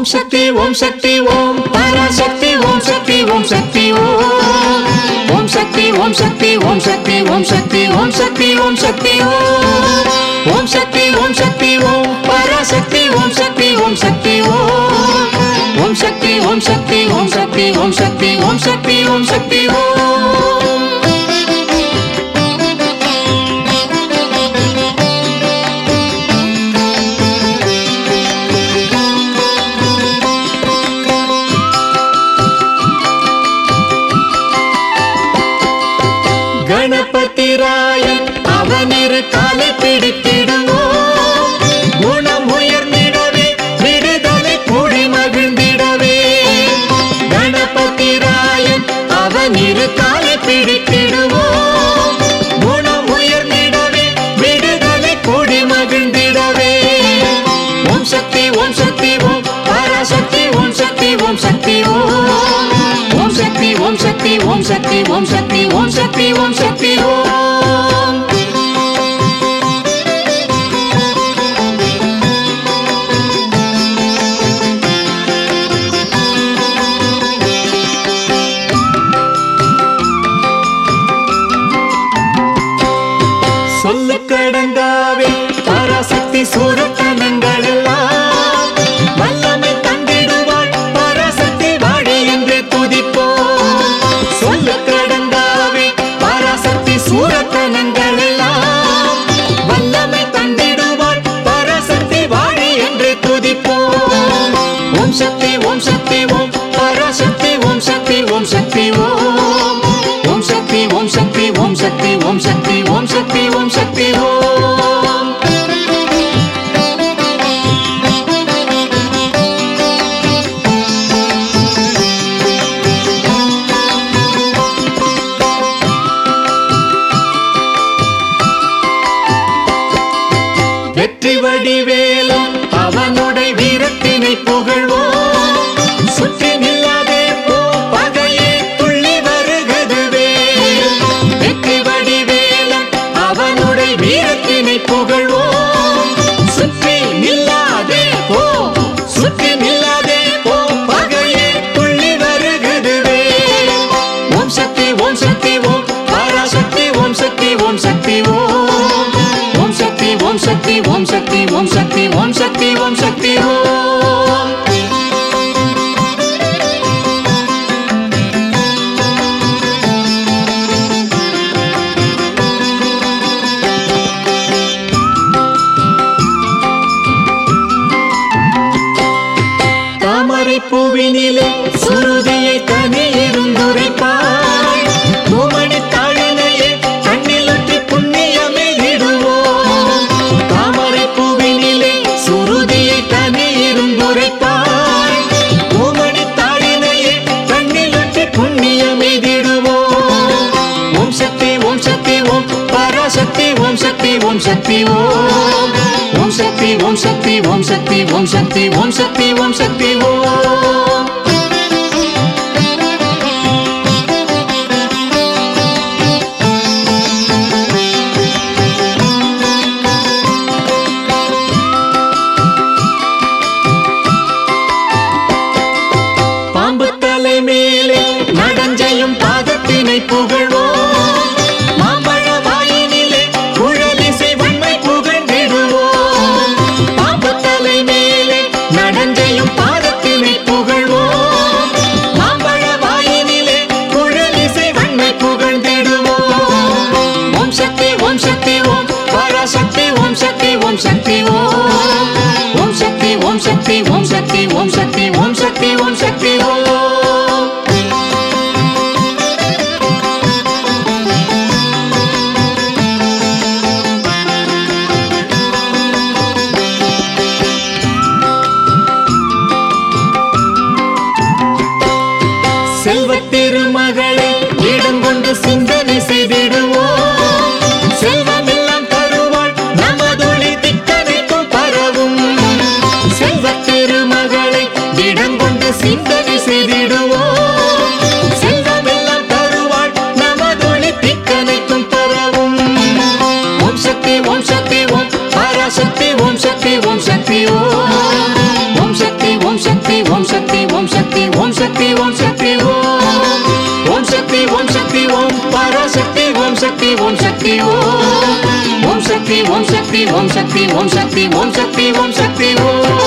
ஓம் சக்தி ஓம் சக்தி ஓம் பராசக்தி ஓம் சக்தி ஓம் சக்தி ஓம் ஓம் சக்தி ஓம் சக்தி ஓம் சக்தி ஓம் சக்தி ஓம் சக்தி ஓம் சக்தி ஓம் ஓம் சக்தி ஓம் சக்தி ஓம் பராசக்தி ஓம் சக்தி ஓம் சக்தி ஓம் ஓம் சக்தி ஓம் சக்தி ஓம் சக்தி ஓம் சக்தி ஓம் சக்தி ஓம் சக்தி ஓம் கணபதி ராயன் அவனிரு காலை பிடித்திடுவோம் குணம் உயர்ந்திடவே விடுதலை கூடி மகிழ்ந்திடவே கணபதி ராயன் அவனிரு காலை பிடித்திடுவோம் குணம் உயர்ந்திடவே விடுதலை கூடி மகிழ்ந்திடவே ஓம் சக்தி ஓம் சக்தி ஓம் பராசக்தி ஓம் சக்தி ஓம் சக்தி ஓம் ஓம் சக்தி ஓம் சக்தி ஓம் சக்தி ஓம் சக்தி ஓம் சக்தி ஓம் சக்தி ஓம் சொல்லு கடங்காவே பராசக்தி சூரத்தனங்கள் எல்லாம் வல்லமை தந்திடுவாள் பராசக்தி வாழி என்று துதிப்போம் சொல்லு கடங்காவே பராசக்தி சூரத்தனங்கள் எல்லாம் வல்லமை தந்திடுவாள் பராசக்தி வாழி என்று துதிப்போம் ஓம் சக்தி ஓம் சக்தி ஓம் பராசக்தி ஓம் சக்தி ஓம் சக்தி ஓம் ஓம் சக்தி ஓம் சக்தி ஓம் சக்தி ஓம் சக்தி ஓம் சக்தி ஓம் சக்தி ஓம் வெற்றி வடிவேலும் அவனுடைய வீரத்தினை புகழ்வோம் சுற்றி நில்லாதே போ பகையே துள்ளி வருகதுவே வெற்றி வடிவேலும் அவனுடைய வீரத்தினை புகழ்வோம் சுற்றி நில்லாதே போ சுற்றி நில்லாதே போ பகையே துள்ளி வருகதுவே ஓம் சக்தி ஓம் சக்தி ஓம் பராசக்தி ஓம் சக்தி ஓம் சக்தி ஓம் ஓம் சக்தி ஓம் சக்தி ஓம் சக்தி ஓம் சக்தி ஓம் சக்தி ஓம் சக்தி ஓம் தாமரை பூவினிலே சுருதியை தனி இருந்துரைப்பாய் பூமணி தாழினையே கண்ணிலற்றி புண்ணியமே இடுவோம் தாமரை பூவினிலே சுருதியை தனி இருந்துரைப்பாய் பூமணி தாழினையே கண்ணிலற்றி புண்ணியமே இடுவோம் ஓம் சக்தி ஓம் சக்தி ஓம் பராசக்தி ஓம் சக்தி ஓம் சக்தி ஓம் ஓம் சக்தி ஓம் சக்தி ஓம் சக்தி ஓம் சக்தி ஓம் சக்தி ஓம் சக்தி ஓம் பாம்பு தலை மேலே நடஞ்செய்யும் பாதத்தினை புகழ்வோம் மாம்பழ வாயினிலே குழலிசை வன்மை புகழ்ந்திடுவோம் பாம்பு தலை மேலே நடஞ்செய்யும் பாதத்தினை புகழ்வோம் மாம்பழ வாயினிலே குழலிசை வன்மை புகழ்ந்திடுவோம் ஓம் சக்தி ஓம் சக்தி ஓம் பராசக்தி ஓம் சக்தி ஓம் சக்தி ஓம் ஓம் சக்தி ஓம் சக்தி ஓம் சக்தி ஓம் சக்தி ஓம் சக்தி ஓம் சக்தி ஓம் செல்வத் திருமகளை இடம் கொண்டு சிந்தனை செய்திடுவோம் செல்வம் எல்லாம் தருவாள் நமதொளி திக்கனைக்கும் பரவும் செல்வத் திருமகளை இடம் கொண்டு சிந்தனை செய்திடுவோம் செல்வம் எல்லாம் தருவாள் நமதொளி திக்கனைக்கும் பரவும் ஓம் சக்தி ஓம் சக்தி ஓம் பராசக்தி ஓம் சக்தி ஓம் சக்தி ஓம் ஓம் சக்தி ஓம் சக்தி சக்தி ஓம் சக்தி ஓம் ஓம் சக்தி ஓம் சக்தி ஓம் பராசக்தி ஓம் சக்தி ஓம் சக்தி ஓம் ஓம் சக்தி ஓம் சக்தி ஓம் சக்தி ஓம் சக்தி ஓம் சக்தி ஓம் சக்தி ஓம்